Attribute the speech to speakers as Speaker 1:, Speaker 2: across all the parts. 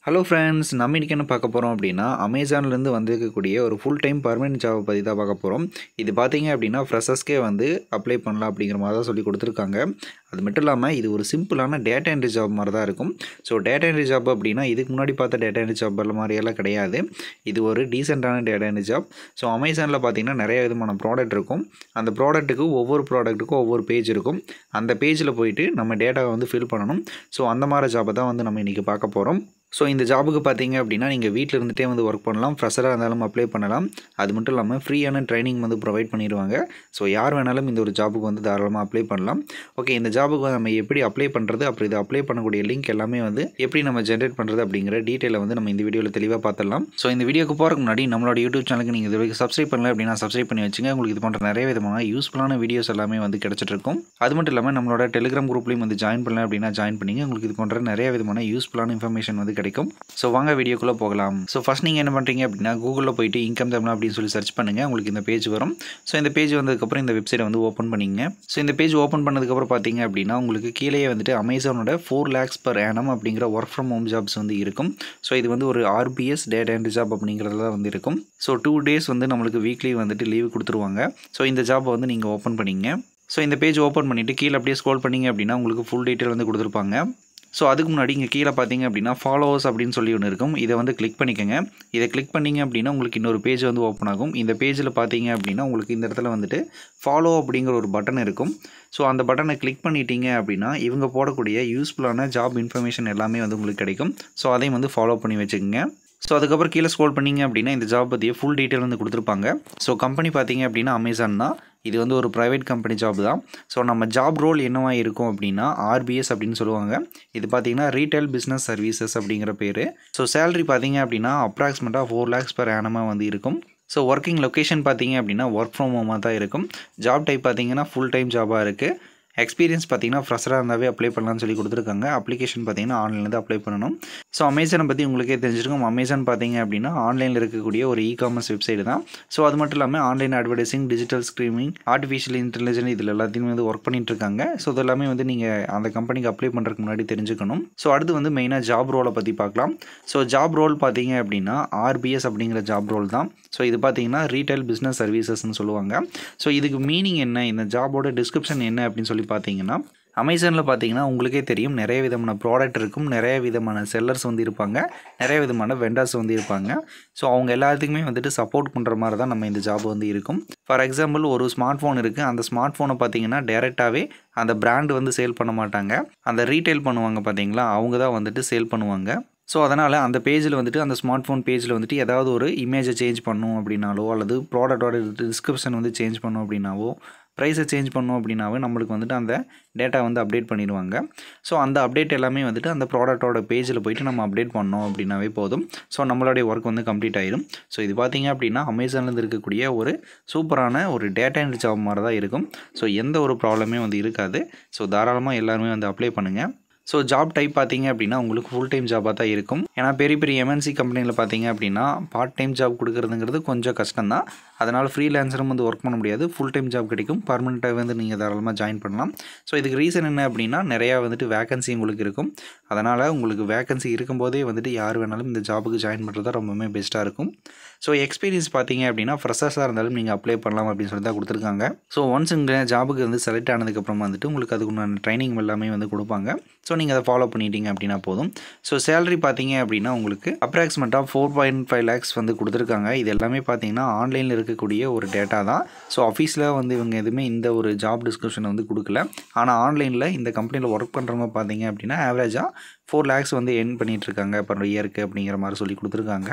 Speaker 1: hello friends நம்ம இன்றைக்கி என்ன பார்க்க போகிறோம் அப்படின்னா அமேசான்லேருந்து வந்திருக்கக்கூடிய ஒரு ஃபுல் டைம் பர்மனெண்ட் ஜாபை பற்றி தான் பார்க்க போகிறோம் இது பார்த்தீங்க அப்படின்னா ஃப்ரெஷர்ஸ்க்கே வந்து அப்ளை பண்ணலாம் அப்படிங்கிற மாதிரி தான் சொல்லி கொடுத்துருக்காங்க அது மட்டும் இல்லாமல் இது ஒரு சிம்பிளான டேட்டா என்ட்ரி ஜாப் மாதிரி தான் இருக்கும் ஸோ டேட்டா என்ட்ரி ஜாப் அப்படின்னா இதுக்கு முன்னாடி பார்த்த டேட்டா என்ட்ரி ஜாப் மாதிரியெல்லாம் கிடையாது இது ஒரு டீசெண்டான டேட்டா என்ட்ரி ஜாப் ஸோ அமேசானில் பார்த்தீங்கன்னா நிறைய விதமான ப்ராடக்ட் இருக்கும் அந்த ப்ராடக்ட்டுக்கு ஒவ்வொரு ப்ராடக்ட்டுக்கும் ஒவ்வொரு பேஜ் இருக்கும் அந்த பேஜில் போயிட்டு நம்ம டேட்டாவை வந்து ஃபில் பண்ணணும் ஸோ அந்த மாதிரி ஜாப்பை தான் வந்து நம்ம இன்றைக்கி பார்க்க போகிறோம் ஸோ இந்த ஜாபுக்கு பார்த்தீங்க அப்படின்னா நீங்கள் வீட்டில் இருந்துகிட்டே வந்து ஒர்க் பண்ணலாம் ஃப்ரெஷராக இருந்தாலும் அப்ளை பண்ணலாம் அது மட்டும் இல்லாமல் ஃப்ரீயான ட்ரைனிங் வந்து ப்ரொவைட் பண்ணிடுவாங்க ஸோ யார் வேணாலும் இந்த ஒரு ஜாபுக்கு வந்து தாராளமாக அப்ளை பண்ணலாம் ஓகே இந்த ஜாபுக்கு நம்ம எப்படி அப்ளை பண்ணுறது அப்புறம் இது அப்ளை பண்ணக்கூடிய லிங்க் எல்லாமே வந்து எப்படி நம்ம ஜென்ரேட் பண்ணுறது அப்படிங்கிற டீட்டெயிலை வந்து நம்ம இந்த வீடியோவில் தெளிவாக பார்த்துடலாம் ஸோ இந்த வீடியோக்கு போகிறதுக்கு முன்னாடி நம்மளோட யூடியூப் சேனலுக்கு நீங்கள் இது வரைக்கும் சப்ஸ்கிரைப் பண்ணல அப்படின்னா சப்ஸ்கிரைப் பண்ணி வச்சுங்க உங்களுக்கு இது போன்ற நிறைய விதமான யூஸ்ஃபுல்லான வீடியோஸ் எல்லாமே வந்து கிடச்சிட்டு இருக்கும் அது மட்டும் இல்லாமல் நம்மளோட டெலிகிராம் குரூப்லையும் வந்து ஜாயின் பண்ணல அப்படின்னா ஜாயின் பண்ணிங்க உங்களுக்கு இது போன்ற நிறைய விதமான யூஸ்ஃபுல்லான இன்ஃபர்மேஷன் வந்து கிடைக்கும் ஸோ வாங்க வீடியோக்குள்ளே போகலாம் ஸோ ஃபஸ்ட் நீங்கள் என்ன பண்ணுறீங்க அப்படின்னா கூகுளில் போயிட்டு இன்கம் தமிழ் அப்படின்னு சொல்லி சர்ச் பண்ணுங்கள் உங்களுக்கு இந்த பேஜ் வரும் ஸோ இந்த பேஜ் வந்ததுக்கப்புறம் இந்த வெப்சைட்டை வந்து ஓப்பன் பண்ணிங்க ஸோ இந்த பேஜ் ஓப்பன் பண்ணதுக்கப்புறம் பார்த்தீங்க அப்படின்னா உங்களுக்கு கீழே வந்துட்டு அமேசானோட ஃபோர் லேக்ஸ் பர் ஆனம் அப்படிங்கிற ஒர்க் ஃப்ரம் ஹோம் ஜாப்ஸ் வந்து இருக்கும் ஸோ இது வந்து ஒரு ஆர்பிஎஸ் டேட்டா என்ட்ரி ஜாப் அப்படிங்கிறதுல வந்து இருக்கும் ஸோ டூ டேஸ் வந்து நம்மளுக்கு வீக்லி வந்துட்டு லீவ் கொடுத்துருவாங்க ஸோ இந்த ஜாப்பை வந்து நீங்கள் ஓப்பன் பண்ணிங்க ஸோ இந்த பேஜ் ஓப்பன் பண்ணிவிட்டு கீழே அப்படியே ஸ்க்ரோல் பண்ணிங்க அப்படின்னா உங்களுக்கு ஃபுல் டீட்டெயில் வந்து கொடுத்துருப்பாங்க ஸோ அதுக்கு முன்னாடி இங்கே கீழே பார்த்தீங்க அப்படின்னா ஃபாலோவர்ஸ் அப்படின்னு சொல்லி ஒன்று இருக்கும் இதை வந்து கிளிக் பண்ணிக்கோங்க இதை கிளிக் பண்ணிங்க அப்படின்னா உங்களுக்கு இன்னொரு பேஜ் வந்து ஓப்பன் ஆகும் இந்த பேஜில் பார்த்தீங்க அப்படின்னா உங்களுக்கு இந்த இடத்துல வந்துட்டு ஃபாலோ அப்படிங்கிற ஒரு பட்டன் இருக்கும் ஸோ அந்த பட்டனை கிளிக் பண்ணிட்டீங்க அப்படின்னா இவங்க போடக்கூடிய யூஸ்ஃபுல்லான ஜாப் இன்ஃபர்மேஷன் எல்லாமே வந்து உங்களுக்கு கிடைக்கும் ஸோ அதையும் வந்து ஃபாலோ பண்ணி வச்சுக்கோங்க ஸோ அதுக்கப்புறம் கீழே ஸ்க்ரோல் பண்ணிங்க அப்படின்னா இந்த ஜாப் பற்றிய ஃபுல் டீட்டெயில் வந்து கொடுத்துருப்பாங்க ஸோ கம்பெனி பார்த்தீங்க அப்படின்னா அமேசான் தான் இது வந்து ஒரு ப்ரைவேட் கம்பெனி ஜாப் தான் ஸோ நம்ம ஜாப் ரோல் என்னவா இருக்கும் அப்படின்னா ஆர்பிஎஸ் அப்படின்னு சொல்லுவாங்க இது பார்த்தீங்கன்னா ரீட்டைல் பிஸ்னஸ் சர்வீசஸ் அப்படிங்கிற பேர் ஸோ சேலரி பார்த்தீங்க அப்படின்னா அப்ராக்சிமேட்டாக ஃபோர் லேக்ஸ் பர் ஆனமாக வந்து இருக்கும் ஸோ ஒர்க்கிங் லொக்கேஷன் பார்த்தீங்க அப்படின்னா ஒர்க் ஃப்ரம் ஹோமாக தான் இருக்கும் ஜாப் டைப் பார்த்தீங்கன்னா ஃபுல் டைம் ஜாபாக இருக்குது எக்ஸ்பீரியன்ஸ் பார்த்தீங்கன்னா ஃப்ரெஷராக இருந்தாவே அப்ளை பண்ணலாம்னு சொல்லி கொடுத்துருக்காங்க அப்ளிகேஷன் பார்த்தீங்கன்னா ஆன்லைனில் அப்ளை பண்ணணும் ஸோ அமேசானை பற்றி உங்களுக்கே தெரிஞ்சிருக்கும் அமேசான் பார்த்தீங்க அப்படின்னா ஆன்லைனில் இருக்கக்கூடிய ஒரு இ காமர்ஸ் வெப்சைட் தான் ஸோ அது மட்டும் இல்லாமல் online advertising digital streaming artificial intelligence இதில் எல்லாத்தையுமே வந்து ஒர்க் பண்ணிட்டு இருக்காங்க ஸோ இது எல்லாமே வந்து நீங்கள் அந்த கம்பெனிக்கு அப்ளை பண்ணுறதுக்கு முன்னாடி தெரிஞ்சுக்கணும் ஸோ அடுத்து வந்து மெயினாக ஜாப் ரோலை பற்றி பார்க்கலாம் ஸோ ஜாப் ரோல் பார்த்தீங்க அப்படின்னா ஆர்பிஎஸ் அப்படிங்கிற ஜாப் ரோல் தான் ஸோ இது பார்த்தீங்கன்னா ரீட்டைல் பிஸ்னஸ் சர்வீசஸ்னு சொல்லுவாங்க ஸோ இதுக்கு மீனிங் என்ன இந்த ஜாபோட டிஸ்கிரிப்ஷன் என்ன அப்படின்னு சொல்லி பார்த்தீங்கன்னா அமேசானில் பார்த்தீங்கன்னா உங்களுக்கே தெரியும் நிறைய விதமான ப்ராடக்ட் இருக்கும் நிறைய விதமான செல்லர்ஸ் வந்து இருப்பாங்க நிறைய விதமான வெண்டர்ஸ் வந்து இருப்பாங்க ஸோ அவங்க எல்லாத்துக்குமே வந்துட்டு சப்போர்ட் பண்ணுற மாதிரி தான் நம்ம இந்த ஜாப் வந்து இருக்கும் ஃபார் எக்ஸாம்பிள் ஒரு ஸ்மார்ட் ஃபோன் இருக்குது அந்த ஸ்மார்ட் ஃபோனை பார்த்தீங்கன்னா டேரெக்டாகவே அந்த பிராண்ட் வந்து சேல் பண்ண மாட்டாங்க அந்த ரீட்டைல் பண்ணுவாங்க பார்த்தீங்களா அவங்க தான் வந்துட்டு சேல் பண்ணுவாங்க ஸோ அதனால் அந்த பேஜில் வந்துட்டு அந்த ஸ்மார்ட் ஃபோன் பேஜில் வந்துட்டு ஏதாவது ஒரு இமேஜை சேஞ்ச் பண்ணும் அப்படின்னாலோ அல்லது ப்ராடக்டோட டிஸ்கிரிப்ஷன் வந்து சேஞ்ச் பண்ணும் அப்படின்னாவோ ப்ரைஸை சேஞ்ச் பண்ணோம் அப்படின்னாவே நம்மளுக்கு வந்துட்டு அந்த டேட்டா வந்து அப்டேட் பண்ணிடுவாங்க ஸோ அந்த அப்டேட் எல்லாமே வந்துட்டு அந்த ப்ராடக்ட்டோட பேஜில் போயிட்டு நம்ம அப்டேட் பண்ணோம் அப்படின்னாவே போதும் ஸோ நம்மளுடைய ஒர்க் வந்து கம்ப்ளீட் ஆயிடும் ஸோ இது பார்த்திங்க அப்படின்னா அமேசான்லேருந்து இருக்கக்கூடிய ஒரு சூப்பரான ஒரு டேட்டா என்ட்ரி ஜாப் மாதிரி தான் இருக்கும் ஸோ எந்த ஒரு ப்ராப்ளமே வந்து இருக்காது ஸோ தாராளமாக எல்லாருமே வந்து அப்ளை பண்ணுங்கள் ஸோ ஜாப் டைப் பார்த்தீங்க அப்படின்னா உங்களுக்கு ஃபுல் டைம் ஜாபாக தான் இருக்கும் ஏன்னா பெரிய பெரிய எம்என்சி கம்பெனியில் பார்த்தீங்க அப்படின்னா பார்ட் டைம் ஜாப் கொடுக்குறதுங்கிறது கொஞ்சம் கஷ்டம் தான் அதனால் ஃப்ரீலான்சரும் வந்து ஒர்க் பண்ண முடியாது ஃபுல் டைம் ஜாப் கிடைக்கும் பர்மனெண்ட்டாக வந்து நீங்கள் தாராளமாக ஜாயின் பண்ணலாம் ஸோ இதுக்கு ரீசன் என்ன அப்படின்னா நிறையா வந்துட்டு வேகன்சி உங்களுக்கு இருக்கும் அதனால் உங்களுக்கு வேகன்சி இருக்கும்போதே வந்துட்டு யார் வேணாலும் இந்த ஜாபுக்கு ஜாயின் பண்ணுறது தான் ரொம்பவுமே பெஸ்ட்டாக இருக்கும் ஸோ எக்ஸ்பீரியன்ஸ் பார்த்தீங்க அப்படின்னா ஃப்ரெஷர்ஸாக இருந்தாலும் நீங்கள் அப்ளை பண்ணலாம் அப்படின்னு சொல்லி தான் கொடுத்துருக்காங்க ஸோ ஒன்ஸ் இந்த ஜாபுக்கு வந்து செலக்ட் ஆனதுக்கப்புறம் வந்துட்டு உங்களுக்கு அதுக்குண்டான ட்ரைனிங் எல்லாமே வந்து கொடுப்பாங்க ஸோ நீங்கள் அதை ஃபாலோ பண்ணிட்டீங்க அப்படின்னா போதும் ஸோ சேலரி பார்த்தீங்க அப்படின்னா உங்களுக்கு அப்ராக்சிமேட்டாக ஃபோர் பாயிண்ட் ஃபைவ் லேக்ஸ் வந்து கொடுத்துருக்காங்க இது எல்லாமே பார்த்தீங்கன்னா ஆன்லைனில் இருக்கக்கூடிய ஒரு டேட்டா தான் ஸோ ஆஃபீஸில் வந்து இவங்க எதுவுமே இந்த ஒரு ஜாப் டிஸ்கிரிப்ஷன் வந்து கொடுக்கல ஆனால் ஆன்லைனில் இந்த கம்பெனியில் ஒர்க் பண்ணுறவங்க பார்த்தீங்க அப்படின்னா ஆவரேஜாக ஃபோர் லேக்ஸ் வந்து எர்ன் பண்ணிகிட்ருக்காங்க பர் இயருக்கு அப்படிங்கிற மாதிரி சொல்லி கொடுத்துருக்காங்க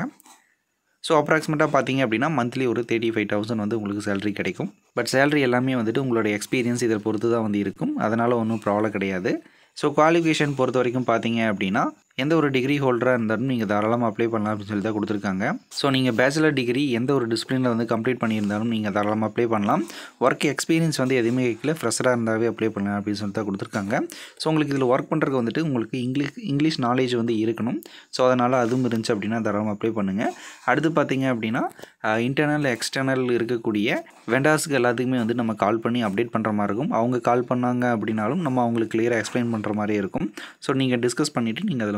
Speaker 1: ஸோ அப்ராக்சிமேட்டாக பார்த்தீங்க அப்படின்னா மந்த்லி ஒரு தேர்ட்டி ஃபைவ் தௌசண்ட் வந்து உங்களுக்கு சேலரி கிடைக்கும் பட் சேலரி எல்லாமே வந்துட்டு உங்களோட எக்ஸ்பீரியன்ஸ் இதை பொறுத்து தான் வந்து இருக்கும் அதனால் ஒன்றும் ப்ராப்ளம் கிடையாது ஸோ குவாலிஃபிகேஷன் பொறுத்த வரைக்கும் பார்த்தீங்க அப்படின்னா எந்த ஒரு டிகிரி ஹோல்டராக இருந்தாலும் நீங்கள் தாராளமாக அப்ளை பண்ணலாம் அப்படின்னு சொல்லி தான் கொடுத்துருக்காங்க ஸோ நீங்கள் பேச்சுலர் டிகிரி எந்த ஒரு டிசிப்ளினில் வந்து கம்ப்ளீட் பண்ணியிருந்தாலும் நீங்கள் தாராளமாக அப்ளை பண்ணலாம் ஒர்க் எக்ஸ்பீரியன்ஸ் வந்து எதுவுமே கேட்கல ஃப்ரெஷராக இருந்தாவே அப்ளை பண்ணலாம் அப்படின்னு சொல்லி தான் கொடுத்துருக்காங்க ஸோ உங்களுக்கு இதில் ஒர்க் பண்ணுறதுக்கு வந்துட்டு உங்களுக்கு இங்கிலீஷ் இங்கிலீஷ் நாலேஜ் வந்து இருக்கணும் ஸோ அதனால் அதுவும் இருந்துச்சு அப்படின்னா தாராளமாக அப்ளை பண்ணுங்கள் அடுத்து பார்த்தீங்க அப்படின்னா இன்டர்னல் எக்ஸ்டர்னல் இருக்கக்கூடிய வெண்டார்ஸுக்கு எல்லாத்துக்குமே வந்து நம்ம கால் பண்ணி அப்டேட் பண்ணுற மாதிரி இருக்கும் அவங்க கால் பண்ணாங்க அப்படின்னாலும் நம்ம அவங்களுக்கு கிளியராக எக்ஸ்பிளைன் பண்ணுற மாதிரி இருக்கும் ஸோ நீங்கள் டிஸ்கஸ் பண்ணிவிட்டு நீங்கள் அதில் வந்து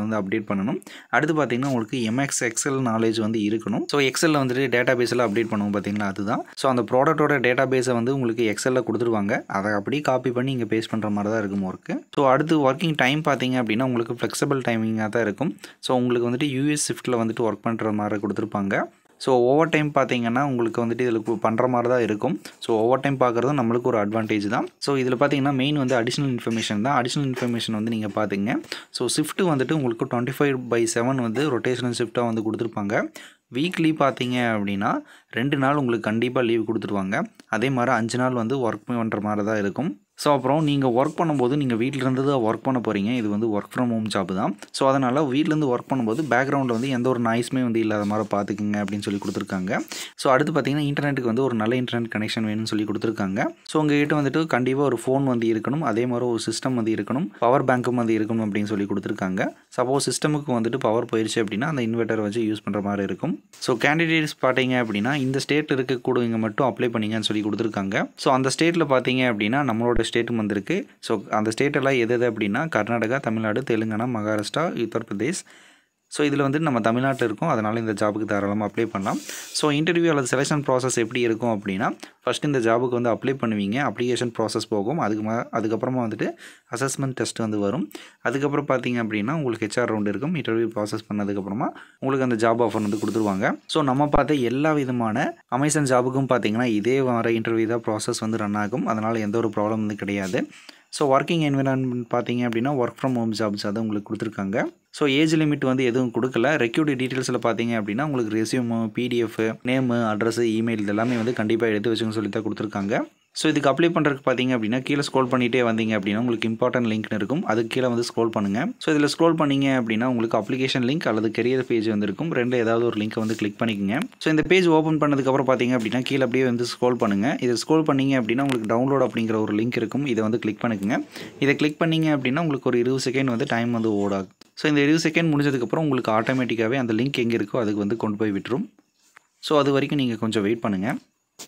Speaker 1: வந்து அப்டேட் பண்ணணும் அடுத்து பார்த்தீங்கன்னா உங்களுக்கு எம்எக்ஸ் எக்ஸல் நாலேஜ் வந்து இருக்கணும் ஸோ எக்ஸலில் வந்துட்டு டேட்டா பேஸில் அப்டேட் பண்ணுவோம் பார்த்தீங்களா அதுதான் ஸோ அந்த ப்ராடக்ட்டோட டேட்டா பேஸை வந்து உங்களுக்கு எக்ஸலில் கொடுத்துருவாங்க அதை அப்படியே காப்பி பண்ணி இங்கே பேஸ்ட் பண்ணுற மாதிரி தான் இருக்கும் ஒர்க்கு ஸோ அடுத்து ஒர்க்கிங் டைம் பார்த்தீங்க அப்படின்னா உங்களுக்கு ஃப்ளெக்சிபிள் டைமிங்காக தான் இருக்கும் ஸோ உங்களுக்கு வந்துட்டு யூஎஸ் ஷிஃப்ட்டில் வந்துட்டு ஒர்க் பண்ணுற மாதிரி கொடுத்துருப்பாங்க ஸோ ஓவர் டைம் பார்த்தீங்கன்னா உங்களுக்கு வந்துட்டு இதில் பண்ணுற மாதிரி தான் இருக்கும் ஸோ ஓவர் டைம் பார்க்குறதும் நம்மளுக்கு ஒரு அட்வான்டேஜ் தான் ஸோ இதில் பார்த்தீங்கன்னா மெயின் வந்து அடிஷ்னல் இன்ஃபர்மேஷன் தான் அடிஷ்னல் இன்ஃபர்மேஷன் வந்து நீங்கள் பார்த்துங்க ஸோ ஷிஃப்ட்டு வந்துட்டு உங்களுக்கு டுவெண்ட்டி ஃபைவ் பை செவன் வந்து ரொட்டேஷனல் ஷிஃப்ட்டாக வந்து கொடுத்துருப்பாங்க வீக்லி பார்த்தீங்க அப்படின்னா ரெண்டு நாள் உங்களுக்கு கண்டிப்பாக லீவ் கொடுத்துருவாங்க அதே மாதிரி அஞ்சு நாள் வந்து ஒர்க் பண்ணுற மாதிரி தான் இருக்கும் ஸோ அப்புறம் நீங்கள் ஒர்க் பண்ணும்போது நீங்கள் வீட்டிலேருந்து தான் ஒர்க் பண்ண போகிறீங்க இது வந்து ஒர்க் ஃப்ரம் ஹோம் ஜாப் தான் ஸோ அதனால் வீட்டிலேருந்து ஒர்க் பண்ணும்போது பேக்ரவுண்டில் வந்து எந்த ஒரு நாய்ஸுமே வந்து இல்லாத மாதிரி பார்த்துக்குங்க அப்படின்னு சொல்லி கொடுத்துருக்காங்க ஸோ அடுத்து பார்த்தீங்கன்னா இன்டர்நெட்டுக்கு வந்து ஒரு நல்ல இன்டர்நெட் கனெக்ஷன் வேணும்னு சொல்லி கொடுத்துருக்காங்க ஸோ உங்ககிட்ட வந்துட்டு கண்டிப்பாக ஒரு ஃபோன் வந்து இருக்கணும் அதே மாதிரி ஒரு சிஸ்டம் வந்து இருக்கணும் பவர் பேங்க்கும் வந்து இருக்கணும் அப்படின்னு சொல்லி கொடுத்துருக்காங்க சப்போஸ் சிஸ்டமுக்கு வந்துட்டு பவர் போயிடுச்சு அப்படின்னா அந்த இன்வெர்ட்டர் வச்சு யூஸ் பண்ணுற மாதிரி இருக்கும் ஸோ கேண்டிடேட்ஸ் பார்த்தீங்க அப்படின்னா இந்த ஸ்டேட் இருக்கக்கூடியவங்க மட்டும் அப்ளை பண்ணிங்கன்னு சொல்லி கொடுத்துருக்காங்க ஸோ அந்த ஸ்டேட்டில் பார்த்தீங்க அப்படின்னா நம்மளோட ஸ்டேட்டும் வந்திருக்கு ஸோ அந்த ஸ்டேட்டெல்லாம் எது எது அப்படின்னா கர்நாடகா தமிழ்நாடு தெலுங்கானா மகாராஷ்டிரா உத்தரப்பிரதேஷ் ஸோ இதில் வந்து நம்ம தமிழ்நாட்டில் இருக்கோம் அதனால் இந்த ஜாபுக்கு தாராளமாக அப்ளை பண்ணலாம் ஸோ இன்டர்வியூ அல்லது செலெக்ஷன் ப்ராசஸ் எப்படி இருக்கும் அப்படின்னா ஃபஸ்ட் இந்த ஜாபுக்கு வந்து அப்ளை பண்ணுவீங்க அப்ளிகேஷன் ப்ராசஸ் போகும் அதுக்கு மா அதுக்கப்புறமா வந்துட்டு அசஸ்மெண்ட் டெஸ்ட் வந்து வரும் அதுக்கப்புறம் பார்த்தீங்க அப்படின்னா உங்களுக்கு ஹெச்ஆர் ரவுண்ட் இருக்கும் இன்டர்வியூ ப்ராசஸ் பண்ணதுக்கப்புறமா உங்களுக்கு அந்த ஜாப் ஆஃபர் வந்து கொடுத்துருவாங்க ஸோ நம்ம பார்த்த எல்லா விதமான அமேசான் ஜாபுக்கும் பார்த்தீங்கன்னா இதே வர இன்டர்வியூ தான் ப்ராசஸ் வந்து ரன் ஆகும் அதனால் எந்த ஒரு ப்ராப்ளம் வந்து கிடையாது ஸோ ஒர்க்கிங் என்விரான்மெண்ட் பார்த்தீங்க அப்படின்னா ஒர்க் ஃப்ரம் ஹோம் ஜாப்ஸ் அதை உங்களுக்கு கொடுத்துருக்காங்க ஸோ ஏஜ் லிமிட் வந்து எதுவும் கொடுக்கல ரெக்யூட் டீட்டெயில்ஸில் பார்த்தீங்க அப்படின்னா உங்களுக்கு resume PDF name address email இதெல்லாமே வந்து கண்டிப்பாக எடுத்து வச்சுங்க சொல்லி தான் கொடுத்துருக்காங்க ஸோ இதுக்கு அப்ளை பண்ணுறதுக்கு பார்த்தீங்க அப்படின்னா கீழே ஸ்க்ரோல் பண்ணிகிட்டே வந்தீங்க அப்படின்னா உங்களுக்கு இம்பார்ட்டன்ட் லிங்க்னு இருக்கும் அதுக்கு கீழே வந்து ஸ்க்ரோல் பண்ணுங்கள் ஸோ இதில் ஸ்க்ரோல் பண்ணீங்க அப்படின்னா உங்களுக்கு அப்ளிகேஷன் லிங்க் அல்லது கெரியர் பேஜ் வந்து இருக்கும் ரெண்டு ஏதாவது ஒரு லிங்க்கை வந்து கிளிக் பண்ணிக்கங்க ஸோ இந்த பேஜ் ஓப்பன் பண்ணதுக்கப்புறம் பார்த்தீங்க அப்படின்னா கீழே அப்படியே வந்து ஸ்க்ரோல் பண்ணுங்கள் இதை ஸ்க்ரோல் பண்ணீங்க அப்படின்னா உங்களுக்கு டவுன்லோட் அப்படிங்கிற ஒரு லிங்க் இருக்கும் இதை வந்து கிளிக் பண்ணிக்கங்க இதை கிளிக் பண்ணீங்க அப்படின்னா உங்களுக்கு ஒரு இருபது செகண்ட் வந்து டைம் வந்து ஓடாகும் ஸோ இந்த இருபது செகண்ட் முடிஞ்சதுக்கப்புறம் உங்களுக்கு ஆட்டோமேட்டிக்காகவே அந்த லிங்க் எங்கே இருக்கோ அதுக்கு வந்து கொண்டு போய் விட்டுரும் ஸோ அது வரைக்கும் நீங்கள் கொஞ்சம் வெயிட் பண்ணுங்கள்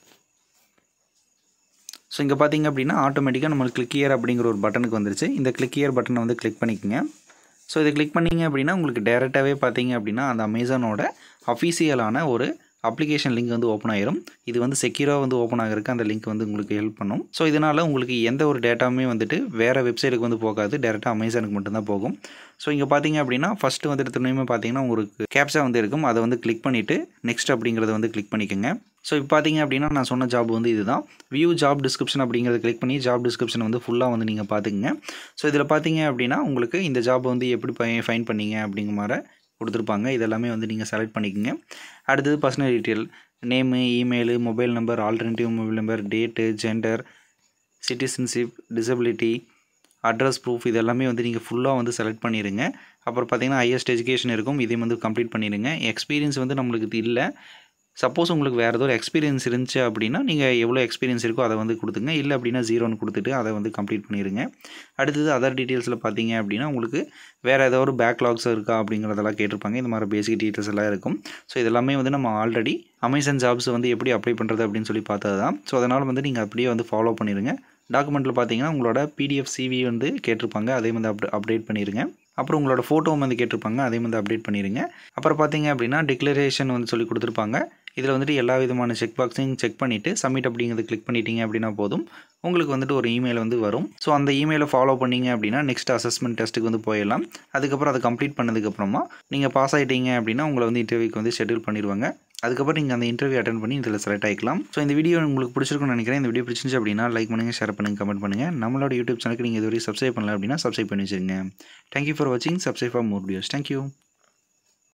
Speaker 1: ஸோ இங்கே பார்த்தீங்க அப்படின்னா ஆட்டோமேட்டிக்காக நம்மளுக்கு கிளிக் இயர் அப்படிங்கிற ஒரு பட்டனுக்கு வந்துருச்சு இந்த கிளிக் இயர் பட்டனை வந்து கிளிக் பண்ணிக்கோங்க ஸோ இதை கிளிக் பண்ணிங்க அப்படின்னா உங்களுக்கு டேரெக்டாகவே பார்த்தீங்க அப்படின்னா அந்த அமேசானோட அஃபீஷியலான ஒரு அப்ளிகேஷன் லிங்க் வந்து ஓப்பன் ஆயிரும் இது வந்து செக்யூராக வந்து ஓப்பன் ஆகிறதுக்கு அந்த லிங்க் வந்து உங்களுக்கு ஹெல்ப் பண்ணும் ஸோ இதனால் உங்களுக்கு எந்த ஒரு டேட்டாவுமே வந்துட்டு வேறு வெப்சைட்டுக்கு வந்து போகாது டேரெக்டாக அமேசானுக்கு மட்டும்தான் போகும் ஸோ இங்கே பார்த்தீங்க அப்படின்னா ஃபஸ்ட்டு வந்து எடுத்துனே பார்த்தீங்கன்னா உங்களுக்கு கேப்சா வந்து இருக்கும் அதை வந்து கிளிக் பண்ணிவிட்டு நெக்ஸ்ட் அப்படிங்கிறத வந்து கிளிக் பண்ணிக்கோங்க ஸோ இப்போ பார்த்தீங்க அப்படின்னா நான் சொன்ன ஜாப் வந்து இதுதான் வியூ ஜாப் டிஸ்கிரிப்ஷன் அப்படிங்கிறத கிளிக் பண்ணி ஜாப் டிஸ்கிரிப்ஷன் வந்து ஃபுல்லாக வந்து நீங்கள் பார்த்துக்குங்க ஸோ இதில் பார்த்தீங்க அப்படின்னா உங்களுக்கு இந்த ஜாப் வந்து எப்படி ஃபைன் பண்ணீங்க அப்படிங்கிற மாதிரி கொடுத்துருப்பாங்க இதெல்லாமே வந்து நீங்கள் செலக்ட் பண்ணிக்கோங்க அடுத்தது personal detail name email mobile number alternative mobile number date gender citizenship disability address proof இது எல்லாமே வந்து நீங்கள் ஃபுல்லாக வந்து செலக்ட் பண்ணிடுங்க அப்புறம் பார்த்தீங்கன்னா ஹையஸ்ட் எஜுகேஷன் இருக்கும் இதையும் வந்து கம்ப்ளீட் பண்ணிடுங்க எக்ஸ்பீரியன்ஸ் வந்து நம்மளுக்கு இது இல்லை சப்போஸ் உங்களுக்கு வேறு ஏதோ ஒரு எக்ஸ்பீரியன்ஸ் இருந்துச்சு அப்படின்னா நீங்கள் எவ்வளோ எக்ஸ்பீரியன்ஸ் இருக்கோ அதை வந்து கொடுத்துங்க இல்லை அப்படின்னா ஜீரோன்னு கொடுத்துட்டு அதை வந்து கம்ப்ளீட் பண்ணிடுங்க அடுத்தது அதர் டீட்டெயில்ஸில் பார்த்தீங்க அப்படின்னா உங்களுக்கு வேறு ஏதோ ஒரு பேக்லாக்ஸ் இருக்கா அப்படிங்கிறதெல்லாம் கேட்டிருப்பாங்க இந்த மாதிரி பேசிக் டீட்டெயில்ஸ் எல்லாம் இருக்கும் ஸோ இதெல்லாமே வந்து நம்ம ஆல்ரெடி அமேசான் ஜாப்ஸ் வந்து எப்படி அப்ளை பண்ணுறது அப்படின்னு சொல்லி பார்த்தது தான் ஸோ அதனால் வந்து நீங்கள் அப்படியே வந்து ஃபாலோ பண்ணிடுங்க டாக்குமெண்ட்டில் பார்த்தீங்கன்னா உங்களோட பிடிஎஃப் சிவி வந்து கேட்டிருப்பாங்க அதே வந்து அப் அப்டேட் பண்ணிடுங்க அப்புறம் உங்களோட ஃபோட்டோ வந்து கேட்டிருப்பாங்க அதே வந்து அப்டேட் பண்ணிடுங்க அப்புறம் பார்த்தீங்க அப்படின்னா டிக்ளரேஷன் வந்து சொல்லி கொடுத்துருப்பாங்க இதில் வந்துட்டு எல்லா விதமான செக் பாக்ஸையும் செக் பண்ணிவிட்டு சப்மிட் அப்படிங்கிறது கிளிக் பண்ணிட்டீங்க அப்படின்னா போதும் உங்களுக்கு வந்துட்டு ஒரு இமெயில் வந்து வரும் ஸோ அந்த இமெயிலை ஃபாலோ பண்ணீங்க அப்படின்னா நெக்ஸ்ட் அசஸ்மெண்ட் டெஸ்ட்டுக்கு வந்து போயிடலாம் அதுக்கப்புறம் அதை கம்ப்ளீட் பண்ணதுக்கப்புறமா நீங்கள் பாஸ் ஆகிட்டீங்க அப்படின்னா உங்களை வந்து இன்டர்வியூக்கு வந்து ஷெட்யூல் பண்ணிடுவாங்க அதுக்கப்புறம் நீங்கள் அந்த இன்டர்வியூ அட்டன் பண்ணி இதில் செலக்ட் ஆகிக்கலாம் ஸோ இந்த வீடியோ உங்களுக்கு பிடிச்சிருக்கும்னு நினைக்கிறேன் இந்த வீடியோ பிடிச்சிருந்துச்சு அப்படின்னா லைக் பண்ணுங்கள் ஷேர் பண்ணுங்கள் கமெண்ட் பண்ணுங்கள் நம்மளோட யூடியூப் சேனலுக்கு நீங்கள் இதுவரை சப்ஸ்கிரைப் பண்ணல அப்படின்னா சப்ஸ்கிரைப் பண்ணி வச்சுருங்க தேங்க்யூ ஃபார் வாட்சிங் subscribe for more videos thank you